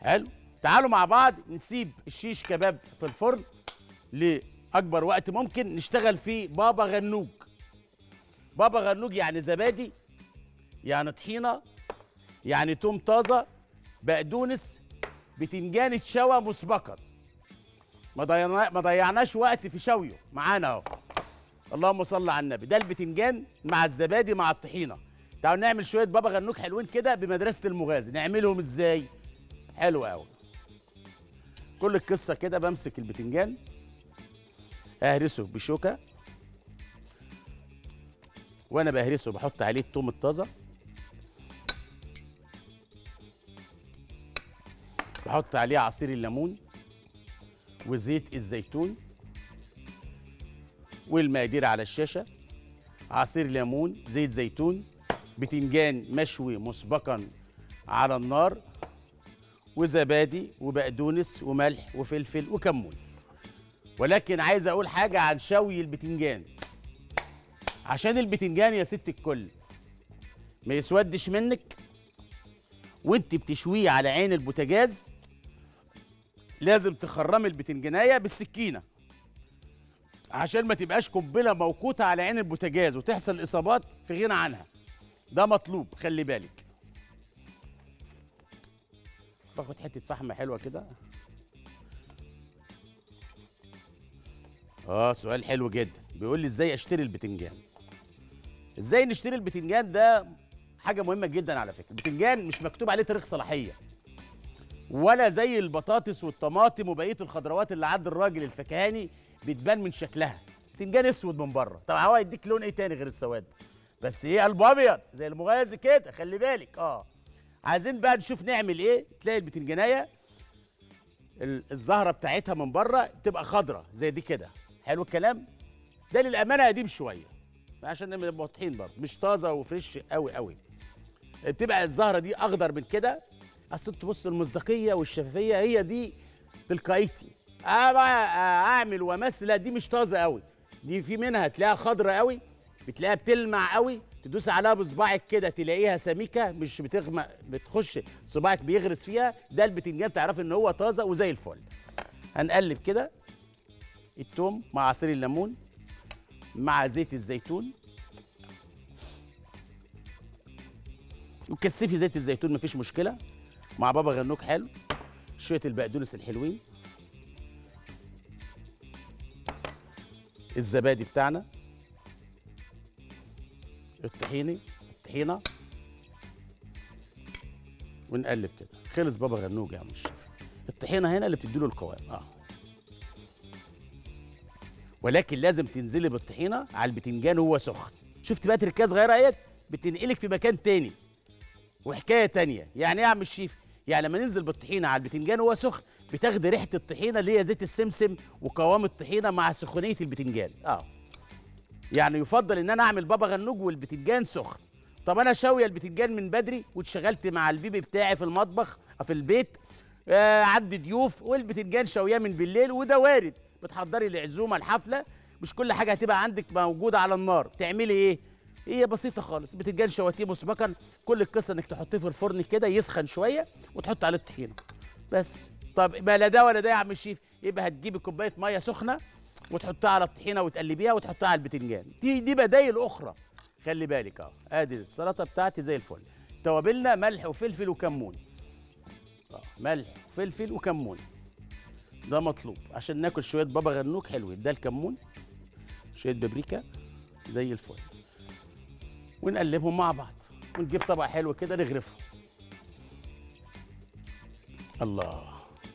حلو تعالوا مع بعض نسيب الشيش كباب في الفرن لاكبر وقت ممكن نشتغل فيه بابا غنوج بابا غنوج يعني زبادي يعني طحينه يعني توم طازه بقدونس بتنجان اتشوى مسبقا ما ضيعنا ما ضيعناش وقت في شويه معانا اهو اللهم صل على النبي ده البتنجان مع الزبادي مع الطحينه تعالوا نعمل شويه بابا غنوج حلوين كده بمدرسه المغازي نعملهم ازاي حلو قوي كل القصه كده بمسك البتنجان اهرسه بشوكه وانا بهرسه بحط عليه التوم الطازه بحط عليه عصير الليمون وزيت الزيتون والمقادير على الشاشه عصير ليمون زيت زيتون بتنجان مشوي مسبقا على النار وزبادي وبقدونس وملح وفلفل وكمون ولكن عايز اقول حاجه عن شوي البتنجان عشان البتنجان يا ست الكل ما يسودش منك وانت بتشويه على عين البوتاجاز لازم تخرمي البتنجانيه بالسكينه عشان ما تبقاش قنبله موقوته على عين البوتاجاز وتحصل اصابات في غنى عنها ده مطلوب خلي بالك باخد حته فحمه حلوه كده اه سؤال حلو جدا بيقول لي ازاي اشتري البتنجان ازاي نشتري البتنجان ده حاجه مهمه جدا على فكره البتنجان مش مكتوب عليه تاريخ صلاحيه ولا زي البطاطس والطماطم وبقيه الخضروات اللي عند الراجل الفكهاني بتبان من شكلها بتنجان اسود من بره طبعا هو يديك لون ايه تاني غير السواد بس ايه قلبه ابيض زي المغازي كده خلي بالك اه عايزين بقى نشوف نعمل ايه تلاقي البتنجانيه ال- الزهره بتاعتها من بره تبقى خضره زي دي كده حلو الكلام ده للامانه قديم شويه عشان نبقى واضحين برضه مش طازه وفريش قوي قوي بتبقى الزهره دي اخضر من كده اصل تبص المصداقيه والشفافيه هي دي تلقائيتي أنا بقى اعمل وامثل لا دي مش طازه قوي دي في منها تلاقيها خضرة قوي بتلاقيها بتلمع قوي تدوس عليها بصباعك كده تلاقيها سميكه مش بتغمق بتخش صباعك بيغرس فيها ده البتنجان تعرف ان هو طازه وزي الفل هنقلب كده التوم مع عصير الليمون مع زيت الزيتون وكثفي زيت الزيتون مفيش مشكله مع بابا غنوج حلو شويه البقدونس الحلوين الزبادي بتاعنا الطحيني الطحينه ونقلب كده خلص بابا غنوج يا عم الشيف الطحينه هنا اللي بتديله القوام اه ولكن لازم تنزلي بالطحينه على البتنجان وهو سخن شفت بقى تركايه صغيره اهيت بتنقلك في مكان تاني وحكايه تانية يعني ايه يا عم الشيف يعني لما ننزل بالطحينه على البتنجان وهو سخن بتاخدي ريحه الطحينه اللي هي زيت السمسم وقوام الطحينه مع سخونيه البتنجان اه يعني يفضل ان انا اعمل بابا غنوج والبتنجان سخن طب انا شاويه البتنجان من بدري واتشغلت مع البيبي بتاعي في المطبخ أو في البيت آه عندي ضيوف والبتنجان شاويه من بالليل وده وارد بتحضري العزومه الحفله مش كل حاجه هتبقى عندك موجوده على النار تعملي ايه هي بسيطة خالص بتنجان شواتيه مسبقا كل القصة انك تحطيه في الفرن كده يسخن شوية وتحط عليه الطحينة بس طب ما لا ده ولا ده يا عم الشيف يبقى هتجيبي كوباية مية سخنة وتحطها على الطحينة وتقلبيها وتحطها على البتنجان دي دي بدايل أخرى خلي بالك اه ادي السلطة بتاعتي زي الفل توابلنا ملح وفلفل وكمون اه ملح وفلفل وكمون ده مطلوب عشان ناكل شوية بابا غنوج حلوين ده الكمون شوية بابريكا زي الفل ونقلبهم مع بعض ونجيب طبق حلو كده نغرفه الله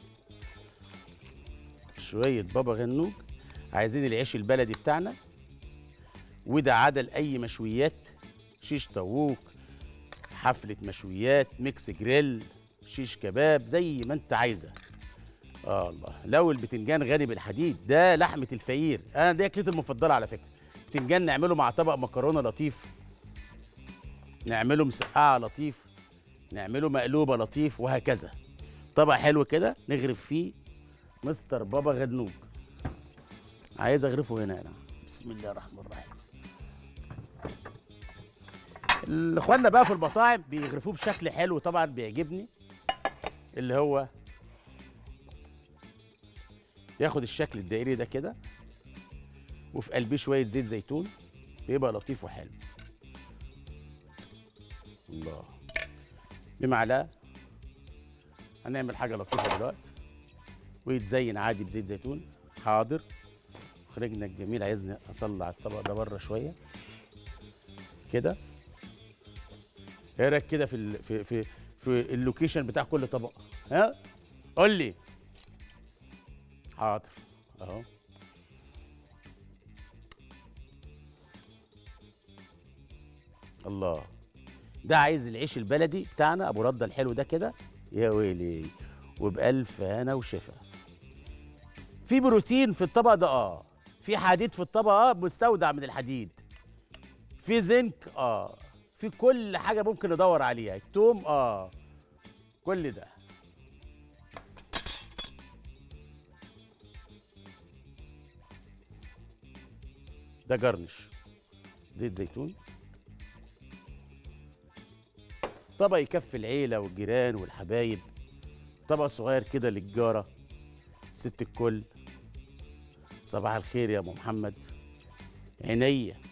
شوية بابا غنوج عايزين العيش البلدي بتاعنا وده عدل أي مشويات شيش طاووق حفلة مشويات ميكس جريل شيش كباب زي ما انت عايزة اه الله لو البتنجان غني بالحديد ده لحمة الفقير انا دي اكلتي المفضلة على فكرة بتنجان نعمله مع طبق مكرونة لطيف نعمله مسقعه لطيف نعمله مقلوبه لطيف وهكذا طبق حلو كده نغرف فيه مستر بابا غنوج عايز اغرفه هنا انا بسم الله الرحمن الرحيم اخواننا بقى في المطاعم بيغرفوه بشكل حلو طبعا بيعجبني اللي هو ياخد الشكل الدائري ده كده وفي قلبيه شويه زيت زيتون بيبقى لطيف وحلو الله بمعلقه هنعمل حاجه لطيفه دلوقتي ويتزين عادي بزيت زيتون حاضر خرجنا الجميل عايزني اطلع الطبق ده بره شويه كده ايه رايك كده في ال... في في في اللوكيشن بتاع كل طبق ها قول لي حاضر اهو الله ده عايز العيش البلدي بتاعنا ابو رده الحلو ده كده يا ويلي وبألف هنا وشفا في بروتين في الطبق ده اه في حديد في الطبق اه مستودع من الحديد في زنك اه في كل حاجه ممكن ندور عليها التوم اه كل ده ده جرنش زيت زيتون طبق يكفي العيلة والجيران والحبايب طبق صغير كده للجارة ست الكل صباح الخير يا ابو محمد عينيا